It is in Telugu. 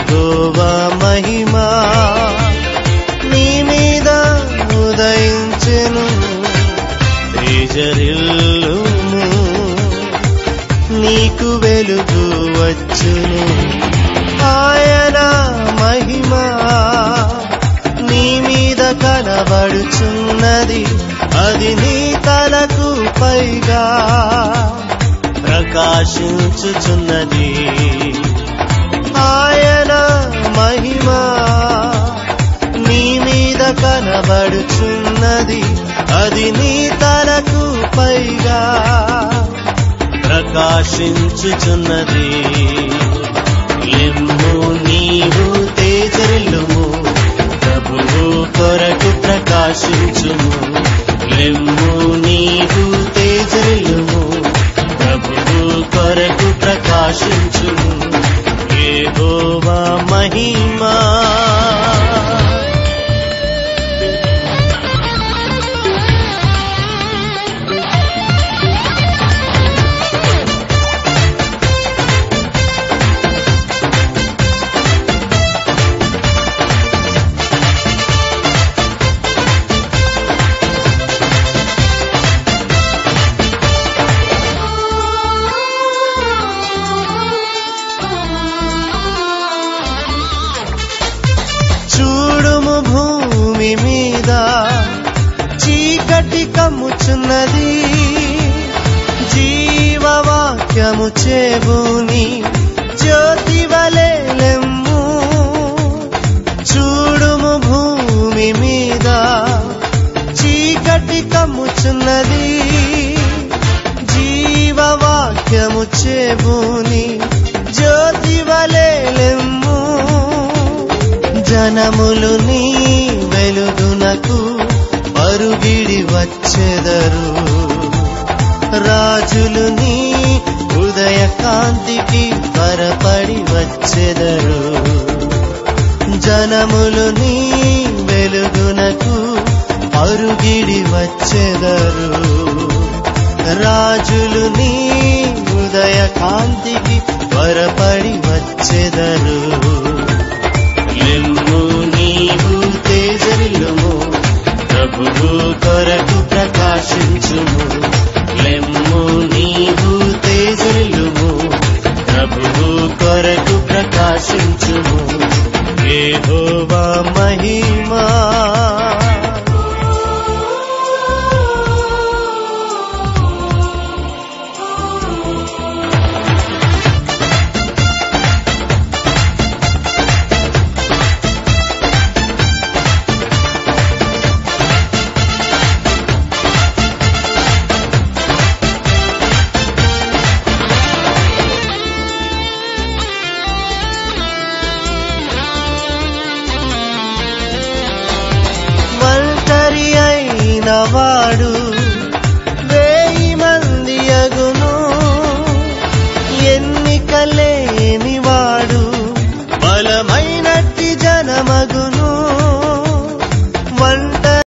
ఏహోవా మహిమా నీ మీద ఉదయించెను తేజరిల్లుము నీకు వెలుగు వచ్చును ఆయన మహిమా నీ మీద కనబడుచున్నది అది నీ తలకు పైగా ప్రకాశించుచున్నది ఆయన మహిమా నీ మీద కనబడుచున్నది అది నీ తలకు పైగా ప్రకాశించుచున్నది ఎమ్ము నీవు తేజరిల్లుము ప్రభువు కొరకు ప్రకాశించుము లెమ్ము నీవు తేజరిల్లుము ప్రభువు కొరకు ప్రకాశించుము ఏహోవా మహిమా చూడుము భూమి మీద చీకటి కమ్ముచున్నది జీవవాక్యము చేబూని జ్యోతి వలెలెమ్ము చూడుము భూమి మీద చీకటి కమ్ముచున్నది జీవవాక్యము చేబూని జ్యోతి వలెలెమ్ము జనములు నీ వెలుగునకు పరుగిడి వచ్చెదరు రాజులు నీ ఉదయ కాంతికి త్వరపడి వచ్చెదరు జనములు నీ వెలుగునకు పరుగిడి వచ్చెదరు రాజులు నీ ఉదయ కాంతికి త్వరపడి వచ్చెదరు లెమ్ము నీవు తేజరిల్లుము ప్రభువు కొరకు ప్రకాశించుము లెమ్ము నీవు తేజరిల్లుము ప్రభువు కొరకు ప్రకాశించుము ఏహోవా మహిమా ఒంటరి అయిన వాడు